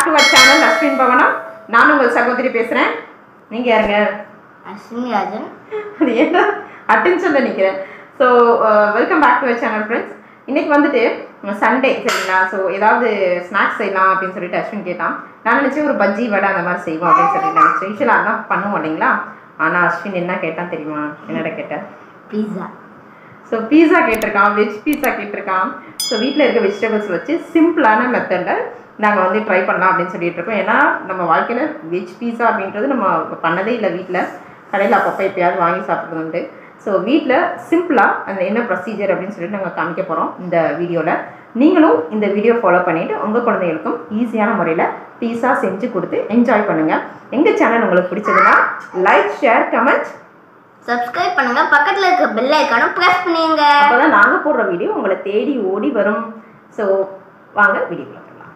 back to our channel Ashwin Bhavanam நான் உங்கள் சகோதரி பேசுகிறேன் நீங்கள் யாருங்க அஸ்வினி ராஜன் அது என்ன அட்டென்ஷனில் நிற்கிறேன் so welcome back to our channel friends இன்னைக்கு வந்துட்டு சண்டே சரிங்களா ஸோ ஏதாவது ஸ்நாக்ஸ் செய்யலாம் அப்படின்னு சொல்லிட்டு அஸ்வின் கேட்டான் நான் நினச்சேன் ஒரு பஜ்ஜி வடை அந்த மாதிரி செய்வோம் அப்படின்னு சொல்லிட்டு நினச்சேன் யூஸ்வலாக அதான் பண்ணுவோம் இல்லைங்களா ஆனால் அஸ்வின் என்ன கேட்டான் தெரியுமா என்னடா கேட்டேன் பீஸா ஸோ பீஸா கேட்டிருக்கான் வெஜ் பீஸா கேட்டிருக்கான் ஸோ வீட்டில் இருக்க வெஜிடபிள்ஸ் வச்சு சிம்பிளான மெத்தடில் நாங்கள் வந்து ட்ரை பண்ணலாம் அப்படின்னு சொல்லிட்டு இருக்கோம் ஏன்னா நம்ம வாழ்க்கையில் வெஜ் பீஸா அப்படின்றது நம்ம பண்ணதே இல்லை வீட்டில் கடையில் அப்பப்போ எப்பயாவது வாங்கி சாப்பிட்றது உண்டு ஸோ வீட்டில் சிம்பிளாக அந்த என்ன ப்ரொசீஜர் அப்படின்னு சொல்லிட்டு நாங்கள் காமிக்க போகிறோம் இந்த வீடியோவில் நீங்களும் இந்த வீடியோ ஃபாலோ பண்ணிவிட்டு உங்கள் குழந்தைகளுக்கும் ஈஸியான முறையில் பீஸா செஞ்சு கொடுத்து என்ஜாய் பண்ணுங்கள் எங்கள் சேனல் உங்களுக்கு பிடிச்சதுன்னா லைக் ஷேர் கமெண்ட் சப்ஸ்கிரைப் பண்ணுங்க பக்கத்துல இருக்க பெல் ஐக்கானும் பிரஸ் பண்ணுங்க அப்போ தான் நாங்கள் போடுற வீடியோ உங்களை தேடி ஓடி வரும் ஸோ வாங்க வீடியோக்குள்ள போகலாம்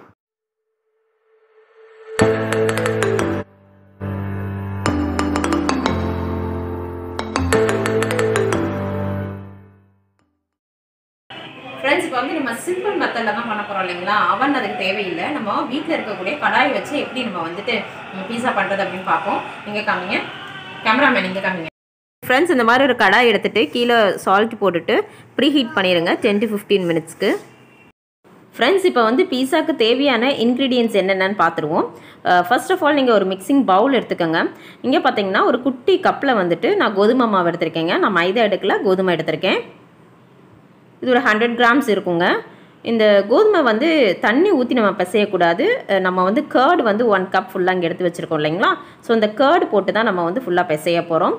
ஃப்ரெண்ட்ஸ் இப்போ வந்து நம்ம சிம்பிள் மெத்தடில் தான் பண்ண போகிறோம் இல்லைங்களா அவன் அதுக்கு தேவையில்லை நம்ம வீட்டில் இருக்கக்கூடிய கடாய் வச்சு எப்படி நம்ம வந்துட்டு பீஸா பண்ணுறது அப்படின்னு பார்ப்போம் நீங்கள் காமிங்க கேமராமேன் நீங்கள் காமிங்க ஃப்ரெண்ட்ஸ் இந்த மாதிரி ஒரு கடாய் எடுத்துகிட்டு கீழே சால்ட் போட்டுட்டு ப்ரீ ஹீட் பண்ணிடுங்க டென் டு ஃபிஃப்டீன் மினிட்ஸ்க்கு ஃப்ரெண்ட்ஸ் இப்போ வந்து பீஸாக்கு தேவையான இன்க்ரீடியன்ஸ் என்னென்னு பார்த்துருவோம் ஃபர்ஸ்ட் ஆஃப் ஆல் நீங்கள் ஒரு மிக்சிங் பவுல் எடுத்துக்கோங்க இங்கே பார்த்தீங்கன்னா ஒரு குட்டி கப்பில் வந்துட்டு நான் கோதுமை மாவு எடுத்திருக்கேங்க நான் மைதா எடுக்கல கோதுமை எடுத்திருக்கேன் இது ஒரு ஹண்ட்ரட் கிராம்ஸ் இருக்குங்க இந்த கோதுமை வந்து தண்ணி ஊற்றி நம்ம பிசையக்கூடாது அஹ் நம்ம வந்து கேர்டு வந்து ஒன் கப் ஃபுல்லாக இங்கே எடுத்து வச்சுருக்கோம் இல்லைங்களா ஸோ இந்த கேர்டு போட்டு தான் நம்ம வந்து ஃபுல்லாக பிசைய போகிறோம்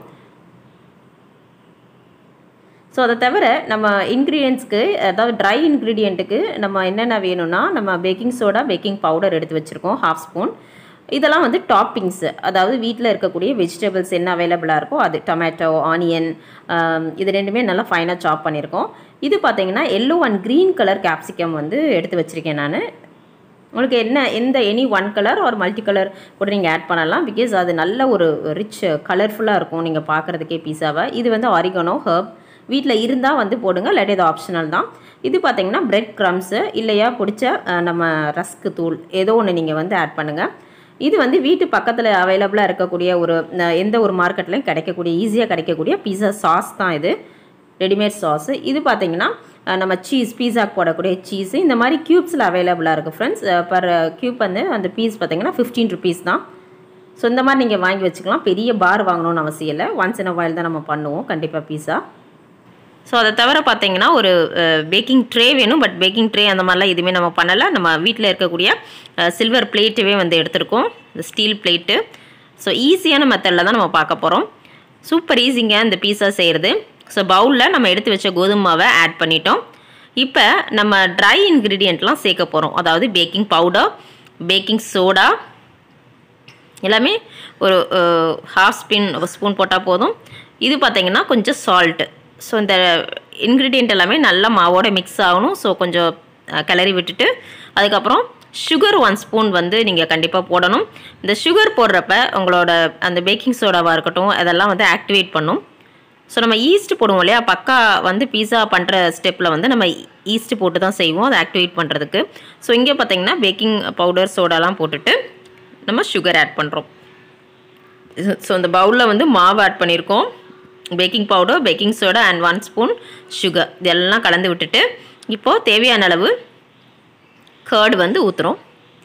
ஸோ அதை தவிர நம்ம இன்க்ரீடியன்ஸ்க்கு அதாவது ட்ரை இன்க்ரீடியண்ட்டுக்கு நம்ம என்னென்ன வேணும்னா நம்ம பேக்கிங் சோடா பேக்கிங் பவுடர் எடுத்து வச்சுருக்கோம் ஹாஃப் ஸ்பூன் இதெல்லாம் வந்து டாப்பிங்ஸு அதாவது வீட்டில் இருக்கக்கூடிய வெஜிடபிள்ஸ் என்ன அவைலபிளாக இருக்கோ அது டொமேட்டோ ஆனியன் இது ரெண்டுமே நல்லா ஃபைனாக சாப் பண்ணியிருக்கோம் இது பார்த்தீங்கன்னா yellow and green colour capsicum வந்து எடுத்து வச்சுருக்கேன் நான் உங்களுக்கு என்ன எந்த எனி ஒன் கலர் ஒரு மல்டி கலர் கூட நீங்கள் ஆட் பண்ணலாம் பிகாஸ் அது நல்ல ஒரு ரிச் கலர்ஃபுல்லாக இருக்கும் நீங்கள் பார்க்குறதுக்கே பீஸாவை இது வந்து ஆரிகனோ ஹர்ப் வீட்டில் இருந்தால் வந்து போடுங்க இல்லாட்டி இது ஆப்ஷனல் தான் இது பார்த்தீங்கன்னா பிரெட் க்ரம்ஸு இல்லையா பிடிச்ச அஹ், நம்ம ரஸ்க்கு தூள் ஏதோ ஒன்று நீங்கள் வந்து ஆட் பண்ணுங்கள் இது வந்து வீட்டு பக்கத்தில் அவைலபிளாக இருக்கக்கூடிய ஒரு அஹ், எந்த ஒரு மார்க்கெட்லையும் கிடைக்கக்கூடிய ஈஸியாக கிடைக்கக்கூடிய பீஸா சாஸ் தான் இது ரெடிமேட் சாஸு இது பார்த்தீங்கன்னா அஹ், நம்ம சீஸ் பீஸாக்கு போடக்கூடிய சீஸு இந்த மாதிரி க்யூப்ஸில் அவைலபிளாக இருக்குது ஃப்ரெண்ட்ஸ் பர் க்யூப் வந்து அந்த பீஸ் பார்த்தீங்கன்னா ஃபிஃப்டீன் ருபீஸ் தான் ஸோ இந்த மாதிரி நீங்கள் வாங்கி வச்சுக்கலாம் பெரிய பார் வாங்கணும்னு அவசியம் இல்லை ஒன்ஸ் இன் வாயில் தான் நம்ம பண்ணுவோம் கண்டிப்பாக பீஸா ஸோ அதை தவிர பார்த்தீங்கன்னா ஒரு பேக்கிங் ட்ரே வேணும் பட் பேக்கிங் ட்ரே அந்த மாதிரிலாம் எதுவுமே நம்ம பண்ணலை நம்ம வீட்டில் இருக்கக்கூடிய சில்வர் பிளேட்டுவே வந்து எடுத்திருக்கோம் இந்த ஸ்டீல் பிளேட்டு ஸோ ஈஸியான மெத்தடில் தான் நம்ம பார்க்க போகிறோம் சூப்பர் ஈஸிங்க இந்த பீஸா செய்கிறது ஸோ பவுலில் நம்ம எடுத்து வச்ச கோதுமை மாவை ஆட் பண்ணிட்டோம் இப்போ நம்ம ட்ரை இன்க்ரீடியண்ட்லாம் சேர்க்க போகிறோம் அதாவது பேக்கிங் பவுடர் பேக்கிங் சோடா எல்லாமே ஒரு ஹாஃப் ஸ்பூன் ஸ்பூன் போட்டால் போதும் இது பார்த்தீங்கன்னா கொஞ்சம் சால்ட்டு ஸோ இந்த இன்க்ரீடியண்ட் எல்லாமே நல்லா மாவோட மிக்ஸ் ஆகணும் ஸோ கொஞ்சம் அஹ், கிளறி விட்டுட்டு அதுக்கப்புறம் சுகர் ஒன் ஸ்பூன் வந்து நீங்கள் கண்டிப்பாக போடணும் இந்த சுகர் போடுறப்ப உங்களோட அந்த பேக்கிங் சோடாவாக இருக்கட்டும் அதெல்லாம் வந்து ஆக்டிவேட் பண்ணும் ஸோ நம்ம ஈஸ்ட் போடுவோம் இல்லையா பக்கா வந்து பீஸா பண்ணுற ஸ்டெப்பில் வந்து நம்ம ஈஸ்ட் போட்டு தான் செய்வோம் அதை ஆக்டிவேட் பண்ணுறதுக்கு ஸோ இங்கே பார்த்தீங்கன்னா பேக்கிங் பவுடர் சோடாலாம் போட்டுட்டு நம்ம சுகர் ஆட் பண்ணுறோம் ஸோ இந்த பவுலில் வந்து மாவு ஆட் பண்ணியிருக்கோம் baking powder baking soda and one spoon sugar இதெல்லாம் கலந்து விட்டுட்டு இப்போது தேவையான அளவு கேர்டு வந்து ஊற்றுறோம்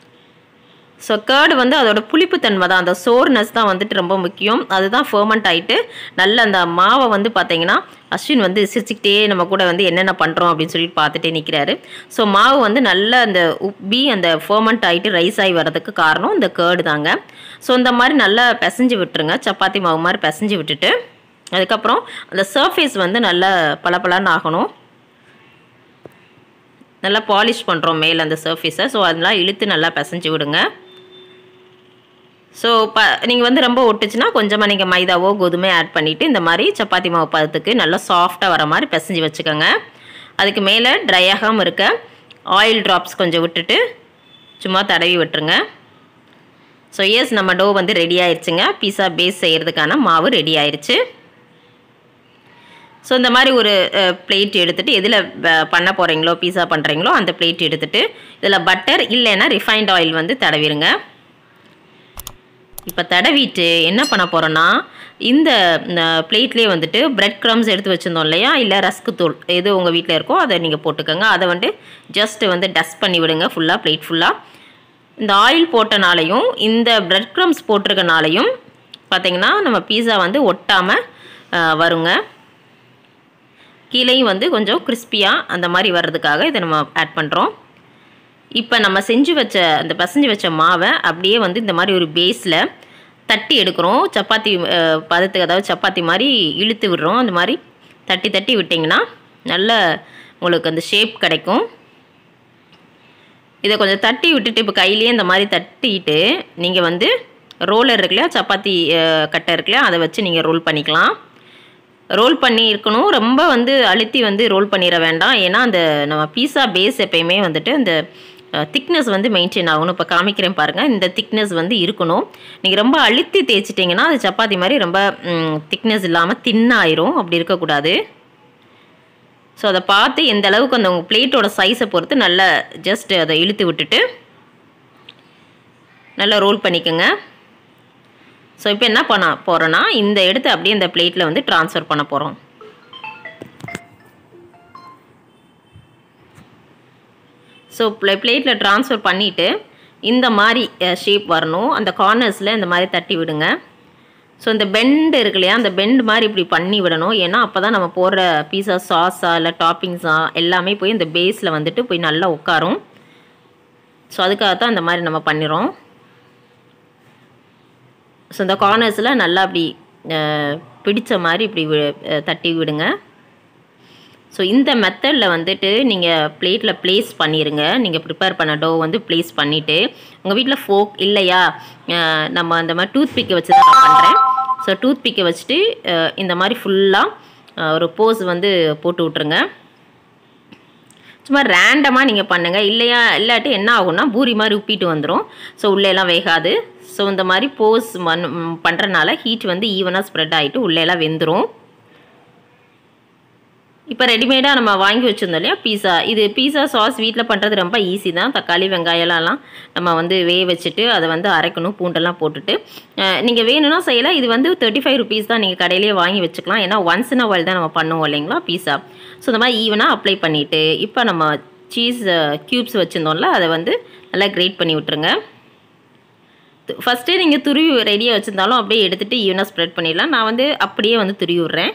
ஸோ கேர்டு வந்து அதோட புளிப்புத்தன்மை தான் அந்த சோர்னஸ் தான் வந்துட்டு ரொம்ப முக்கியம் அதுதான் ஃபர்மெண்ட் ஆகிட்டு நல்ல அந்த மாவை வந்து பார்த்தீங்கன்னா அஸ்வின் வந்து சிரிச்சுக்கிட்டே நம்ம கூட வந்து என்னென்ன பண்ணுறோம் அப்படின்னு சொல்லிட்டு பார்த்துட்டே நிற்கிறாரு ஸோ மாவு வந்து நல்ல அந்த உப்பி அந்த ஃபர்மெண்ட் ஆகிட்டு ரைஸ் ஆகி வர்றதுக்கு காரணம் இந்த கேர்டு தாங்க ஸோ இந்த மாதிரி நல்லா பிசைஞ்சு விட்டுருங்க சப்பாத்தி மாவு மாதிரி பிசைஞ்சு விட்டுட்டு அதுக்கப்புறம் அந்த சர்ஃபேஸ் வந்து நல்லா பளபளன்னு ஆகணும் நல்லா பாலிஷ் பண்ணுறோம் மேலே அந்த சர்ஃபேஸை ஸோ அதெல்லாம் இழுத்து நல்லா பிசைஞ்சு விடுங்க ஸோ ப நீங்கள் வந்து ரொம்ப ஒட்டுச்சுன்னா கொஞ்சமாக நீங்கள் மைதாவோ கோதுமை ஆட் பண்ணிவிட்டு இந்த மாதிரி சப்பாத்தி மாவு பதத்துக்கு நல்லா சாஃப்டாக வர மாதிரி பிசைஞ்சு வச்சுக்கோங்க அதுக்கு மேலே ட்ரை ஆகாமல் இருக்க ஆயில் ட்ராப்ஸ் கொஞ்சம் விட்டுட்டு சும்மா தடவி விட்டுருங்க ஸோ எஸ் நம்ம டோ வந்து ரெடி ஆயிடுச்சுங்க பீஸா பேஸ் செய்கிறதுக்கான மாவு ரெடி ஆயிடுச்சு ஸோ இந்த மாதிரி ஒரு பிளேட் எடுத்துகிட்டு எதில் பண்ண போகிறீங்களோ பீஸா பண்ணுறீங்களோ அந்த பிளேட் எடுத்துகிட்டு இதில் பட்டர் இல்லைன்னா ரிஃபைண்ட் ஆயில் வந்து தடவிடுங்க இப்போ தடவிட்டு என்ன பண்ண போகிறோன்னா இந்த பிளேட்லேயே வந்துட்டு பிரெட் க்ரம்ஸ் எடுத்து வச்சுருந்தோம் இல்லையா இல்லை ரஸ்க்கு தூள் எது உங்கள் வீட்டில் இருக்கோ அதை நீங்கள் போட்டுக்கோங்க அதை வந்துட்டு ஜஸ்ட் வந்து டஸ்ட் பண்ணி விடுங்க ஃபுல்லாக பிளேட் ஃபுல்லாக இந்த ஆயில் போட்டனாலையும் இந்த பிரெட் க்ரம்ஸ் போட்டிருக்கனாலையும் பார்த்தீங்கன்னா நம்ம பீஸா வந்து ஒட்டாமல் வருங்க கீழேயும் வந்து கொஞ்சம் கிறிஸ்பியாக அந்த மாதிரி வர்றதுக்காக இதை நம்ம ஆட் பண்ணுறோம் இப்போ நம்ம செஞ்சு வச்ச அந்த பசஞ்சு வச்ச மாவை அப்படியே வந்து இந்த மாதிரி ஒரு பேஸில் தட்டி எடுக்கிறோம் சப்பாத்தி அஹ், பதத்துக்கு அதாவது சப்பாத்தி மாதிரி இழுத்து விடுறோம் அந்த மாதிரி தட்டி தட்டி விட்டிங்கன்னா நல்ல உங்களுக்கு அந்த ஷேப் கிடைக்கும் இதை கொஞ்சம் தட்டி விட்டுட்டு இப்போ கையிலேயே இந்த மாதிரி தட்டிட்டு நீங்கள் வந்து ரோலர் இருக்கு இல்லையா சப்பாத்தி அஹ், கட்டை இருக்கு இல்லையா அதை வச்சு நீங்கள் ரோல் பண்ணிக்கலாம் ரோல் பண்ணி இருக்கணும் ரொம்ப வந்து அழுத்தி வந்து ரோல் பண்ணிட வேண்டாம் ஏன்னா அந்த நம்ம பீஸா பேஸ் எப்பயுமே வந்துட்டு அந்த திக்னஸ் வந்து மெயின்டைன் ஆகணும் இப்போ காமிக்கிறேன் பாருங்கள் இந்த திக்னஸ் வந்து இருக்கணும் நீங்கள் ரொம்ப அழுத்தி தேய்ச்சிட்டிங்கன்னா அது சப்பாத்தி மாதிரி ரொம்ப திக்னஸ் இல்லாமல் தின்னாயிரும் அப்படி இருக்கக்கூடாது ஸோ அதை பார்த்து எந்த அளவுக்கு அந்த உங்கள் பிளேட்டோட சைஸை பொறுத்து நல்லா ஜஸ்ட் அதை இழுத்து விட்டுட்டு நல்லா ரோல் பண்ணிக்கோங்க ஸோ இப்போ என்ன பண்ண போகிறோன்னா இந்த எடுத்து அப்படியே இந்த பிளேட்டில் வந்து ட்ரான்ஸ்ஃபர் பண்ண போகிறோம் ஸோ ப்ளே பிளேட்டில் ட்ரான்ஸ்ஃபர் பண்ணிவிட்டு இந்த மாதிரி ஷேப் வரணும் அந்த கார்னர்ஸில் இந்த மாதிரி தட்டி விடுங்க ஸோ இந்த பெண்ட் இருக்கு இல்லையா அந்த பெண்ட் மாதிரி இப்படி பண்ணி விடணும் ஏன்னா அப்போ தான் நம்ம போடுற பீஸா சாஸா இல்லை டாப்பிங்ஸா எல்லாமே போய் இந்த பேஸில் வந்துட்டு போய் நல்லா உட்காரும் ஸோ அதுக்காக தான் இந்த மாதிரி நம்ம பண்ணிடுறோம் ஸோ இந்த கார்னர்ஸில் நல்லா அப்படி அஹ், பிடிச்ச மாதிரி இப்படி வி- அஹ், தட்டி விடுங்க ஸோ இந்த மெத்தடில் வந்துட்டு நீங்கள் பிளேட்டில் ப்ளேஸ் பண்ணிடுங்க நீங்கள் ப்ரிப்பேர் பண்ண டோ வந்து ப்ளேஸ் பண்ணிவிட்டு உங்கள் வீட்டில் ஃபோக் இல்லையா அஹ், நம்ம அந்த மாதிரி டூத் பிக்கை வச்சு தான் நான் பண்ணுறேன் ஸோ டூத் பிக்கை வச்சுட்டு அஹ், இந்த மாதிரி ஃபுல்லாக ஒரு போஸ் வந்து போட்டு விட்ருங்க சும்மா ரேண்டமாக நீங்கள் பண்ணுங்கள் இல்லையா இல்லாட்டி என்ன ஆகும்னா பூரி மாதிரி உப்பிட்டு வந்துடும் ஸோ உள்ளேலாம் வேகாது ஸோ இந்த மாதிரி போஸ் மண் பண்ணுறனால ஹீட் வந்து ஈவனாக ஸ்ப்ரெட் ஆகிட்டு உள்ளேலாம் வெந்துடும் இப்போ ரெடிமேடாக நம்ம வாங்கி வச்சுருந்தோம் இல்லையா பீஸா இது பீஸா சாஸ் வீட்டில் பண்ணுறது ரொம்ப ஈஸி தான் தக்காளி வெங்காயம்லாம் நம்ம வந்து வேக வச்சுட்டு அதை வந்து அரைக்கணும் பூண்டெல்லாம் போட்டுட்டு நீங்கள் வேணும்னா செய்யலாம் இது வந்து தேர்ட்டி ஃபைவ் ருபீஸ் தான் நீங்கள் கடையிலேயே வாங்கி வச்சுக்கலாம் ஏன்னா ஒன்ஸ் இன் அ தான் நம்ம பண்ணுவோம் இல்லைங்களா பீஸா ஸோ இந்த மாதிரி ஈவனாக அப்ளை பண்ணிவிட்டு இப்போ நம்ம சீஸ் க்யூப்ஸ் வச்சுருந்தோம்ல அதை வந்து நல்லா கிரேட் பண்ணி விட்டுருங்க ஃபஸ்ட்டே நீங்கள் துருவி ரெடியாக வச்சுருந்தாலும் அப்படியே எடுத்துகிட்டு ஈவனாக ஸ்ப்ரெட் பண்ணிடலாம் நான் வந்து அப்படியே வந்து துருவி விட்றேன்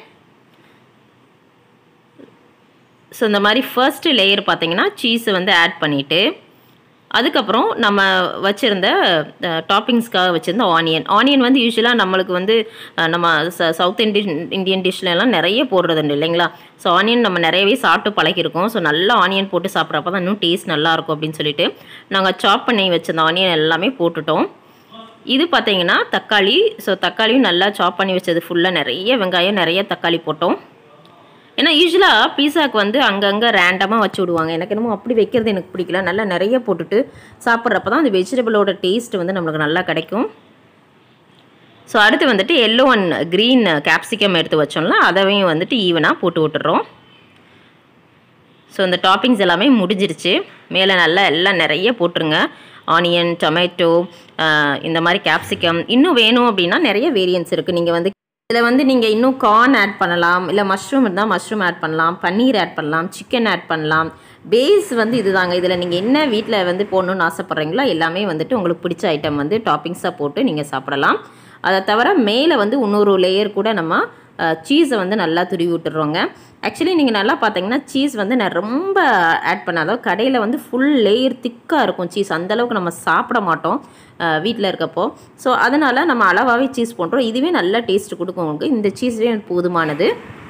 ஸோ இந்த மாதிரி ஃபர்ஸ்ட் லேயர் பார்த்தீங்கன்னா சீஸை வந்து ஆட் பண்ணிவிட்டு அதுக்கப்புறம் நம்ம வச்சுருந்த டாப்பிங்ஸ்க்காக வச்சுருந்த ஆனியன் ஆனியன் வந்து யூஸ்வலாக நம்மளுக்கு வந்து அஹ், நம்ம ச சவுத் இண்டியன் இந்தியன் டிஷ்ல எல்லாம் நிறைய போடுறது உண்டு இல்லைங்களா ஸோ ஆனியன் நம்ம நிறையவே சாப்பிட்டு பழகிருக்கோம் ஸோ நல்லா ஆனியன் போட்டு சாப்பிட்றப்ப தான் இன்னும் டேஸ்ட் நல்லாயிருக்கும் அப்படின்னு சொல்லிட்டு நாங்கள் சாப் பண்ணி வச்சிருந்த ஆனியன் எல்லாமே போட்டுட்டோம் இது பார்த்தீங்கன்னா தக்காளி ஸோ தக்காளியும் நல்லா சாப் பண்ணி வச்சது ஃபுல்லாக நிறைய வெங்காயம் நிறைய தக்காளி போட்டோம் ஏன்னா யூஸ்வலாக பீஸாக்கு வந்து அங்கங்கே ரேண்டமாக வச்சு விடுவாங்க எனக்கு என்னமோ அப்படி வைக்கிறது எனக்கு பிடிக்கல நல்லா நிறைய போட்டுட்டு சாப்பிட்றப்ப தான் அந்த வெஜிடபிளோட டேஸ்ட் வந்து நம்மளுக்கு நல்லா கிடைக்கும் ஸோ அடுத்து வந்துட்டு எல்லோ அண்ட் க்ரீன் கேப்சிகம் எடுத்து வச்சோம்ல அதையும் வந்துட்டு ஈவனாக போட்டு விட்டுறோம் ஸோ இந்த டாப்பிங்ஸ் எல்லாமே முடிஞ்சிருச்சு மேலே நல்லா எல்லாம் நிறைய போட்டுருங்க ஆனியன் டொமேட்டோ இந்த மாதிரி கேப்சிகம் இன்னும் வேணும் அப்படின்னா நிறைய வேரியன்ஸ் இருக்குது நீங்கள் வந்து இதில் வந்து நீங்கள் இன்னும் கார்ன் ஆட் பண்ணலாம் இல்லை மஷ்ரூம் இருந்தால் மஷ்ரூம் ஆட் பண்ணலாம் பன்னீர் ஆட் பண்ணலாம் சிக்கன் ஆட் பண்ணலாம் பேஸ் வந்து இதுதாங்க இதில் நீங்கள் என்ன வீட்டில் வந்து போடணும்னு ஆசைப்பட்றீங்களோ எல்லாமே வந்துட்டு உங்களுக்கு பிடிச்ச ஐட்டம் வந்து டாப்பிங்ஸாக போட்டு நீங்கள் சாப்பிடலாம் அதை தவிர மேலே வந்து இன்னொரு லேயர் கூட நம்ம சீஸை வந்து நல்லா துருவி விட்டுறோங்க ஆக்சுவலி நீங்கள் நல்லா பார்த்தீங்கன்னா சீஸ் வந்து நான் ரொம்ப ஆட் பண்ண அதாவது கடையில் வந்து ஃபுல் லேயர் திக்காக இருக்கும் சீஸ் அந்தளவுக்கு நம்ம சாப்பிட மாட்டோம் வீட்டில் இருக்கப்போ ஸோ அதனால் நம்ம அளவாகவே சீஸ் போடுறோம் இதுவே நல்ல டேஸ்ட் கொடுக்கும் உங்களுக்கு இந்த சீஸ்வே போதுமானது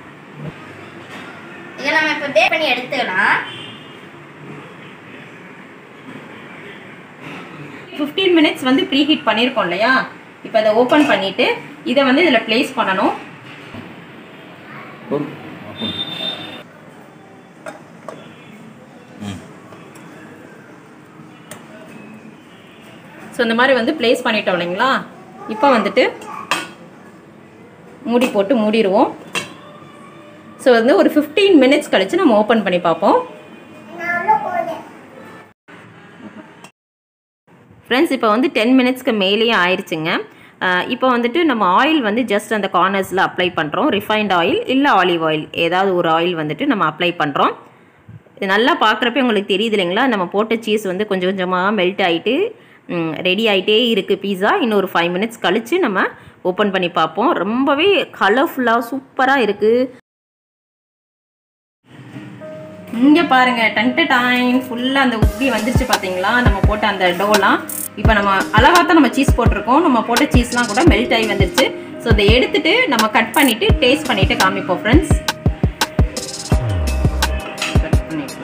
இதை நம்ம இப்போ பேக் பண்ணி எடுத்துக்கலாம் ஃபிஃப்டீன் மினிட்ஸ் வந்து ப்ரீ ஹீட் பண்ணியிருக்கோம் இல்லையா இப்போ அதை ஓப்பன் பண்ணிவிட்டு இதை வந்து இதில் ப்ளேஸ் பண்ணணும் ஸோ இந்த மாதிரி வந்து ப்ளேஸ் பண்ணிட்டோம் இல்லைங்களா இப்போ வந்துட்டு மூடி போட்டு மூடிடுவோம் ஸோ வந்து ஒரு ஃபிஃப்டீன் மினிட்ஸ் கழித்து நம்ம ஓப்பன் பண்ணி பார்ப்போம் ஃப்ரெண்ட்ஸ் இப்போ வந்து டென் மினிட்ஸ்க்கு மேலேயே ஆயிடுச்சுங்க அஹ் இப்போ வந்துட்டு நம்ம ஆயில் வந்து ஜஸ்ட் அந்த கார்னர்ஸில் அப்ளை பண்ணுறோம் ரிஃபைண்ட் ஆயில் இல்லை ஆலிவ் ஆயில் ஏதாவது ஒரு ஆயில் வந்துட்டு நம்ம அப்ளை பண்ணுறோம் இது நல்லா பார்க்குறப்ப உங்களுக்கு தெரியுது இல்லைங்களா நம்ம போட்ட சீஸ் வந்து கொஞ்சம் கொஞ்சமாக மெல்ட் ஆகிட்டு ரெடி ஆகிட்டே இருக்குது பீஸா இன்னும் ஒரு ஃபைவ் மினிட்ஸ் கழித்து நம்ம ஓப்பன் பண்ணி பார்ப்போம் ரொம்பவே கலர்ஃபுல்லாக சூப்பராக இருக்குது இங்கே பாருங்க டன்ட்டு டைம் ஃபுல்லாக அந்த உப்பி வந்துருச்சு பார்த்தீங்களா நம்ம போட்ட அந்த டோலாம் இப்போ நம்ம அளவாக தான் நம்ம சீஸ் போட்டிருக்கோம் நம்ம போட்ட சீஸ்லாம் கூட மெல்ட் ஆகி வந்துருச்சு ஸோ இதை எடுத்துட்டு நம்ம கட் பண்ணிவிட்டு டேஸ்ட் பண்ணிவிட்டு காமிப்போம் ஃப்ரெண்ட்ஸ் கட் பண்ணிட்டு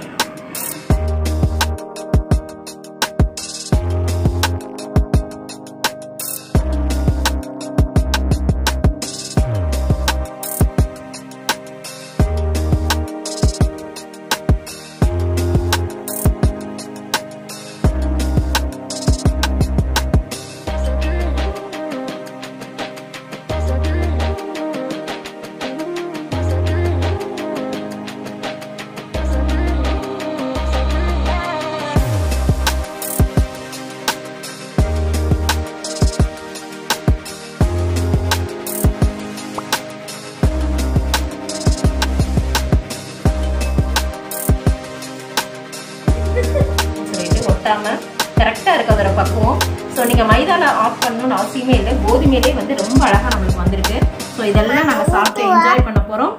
சொல்லிட்டு ஒட்டாம கரெக்டாக இருக்கு அதோட பக்குவம் ஸோ நீங்கள் மைதாவில் ஆஃப் பண்ணணும்னு அவசியமே இல்லை கோதுமையிலே வந்து ரொம்ப அழகாக நம்மளுக்கு வந்திருக்கு ஸோ இதெல்லாம் நாங்கள் சாப்பிட்டு என்ஜாய் பண்ண போகிறோம்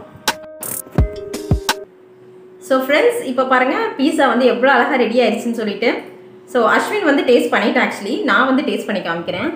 ஸோ ஃப்ரெண்ட்ஸ் இப்போ பாருங்கள் பீஸா வந்து எவ்வளோ அழகாக ரெடி ஆயிடுச்சுன்னு சொல்லிட்டு ஸோ அஸ்வின் வந்து டேஸ்ட் பண்ணிட்டு ஆக்சுவலி நான் வந்து டேஸ்ட் பண்ணி காமிக்கிறேன்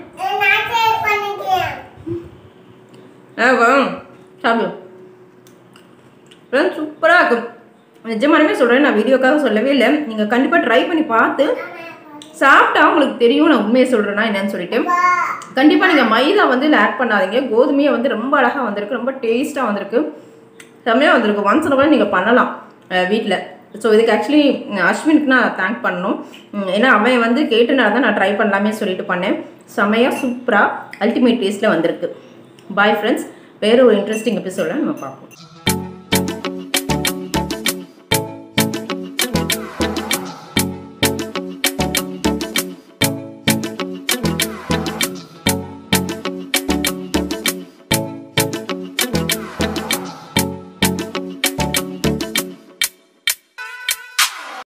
ஆ வா சாப்பிடு ஃப்ரெண்ட்ஸ் சூப்பராக இருக்கும் நிஜமானமே சொல்கிறேன் நான் வீடியோக்காக சொல்லவே இல்லை நீங்கள் கண்டிப்பாக ட்ரை பண்ணி பார்த்து சாப்பிட்டா உங்களுக்கு தெரியும் நான் உண்மையை சொல்கிறேன்னா என்னன்னு சொல்லிட்டு கண்டிப்பாக நீங்கள் மைதா வந்து இதில் ஆட் பண்ணாதீங்க கோதுமையை வந்து ரொம்ப அழகாக வந்திருக்கு ரொம்ப டேஸ்ட்டாக வந்திருக்கு செம்மையாக வந்திருக்கு ஒன்ஸ் கூட நீங்கள் பண்ணலாம் வீட்டில் ஸோ இதுக்கு ஆக்சுவலி அஸ்வினுக்கு நான் தேங்க் பண்ணணும் உம், ஏன்னா அவன் வந்து கேட்டனால தான் நான் ட்ரை பண்ணலாமே சொல்லிட்டு பண்ணேன் செம்மையாக சூப்பராக அல்டிமேட் டேஸ்ட்டில் வந்திருக்கு பாய் ஃப்ரெண்ட்ஸ் வேறு ஒரு இன்ட்ரெஸ்டிங் எபிசோட நம்ம பார்ப்போம்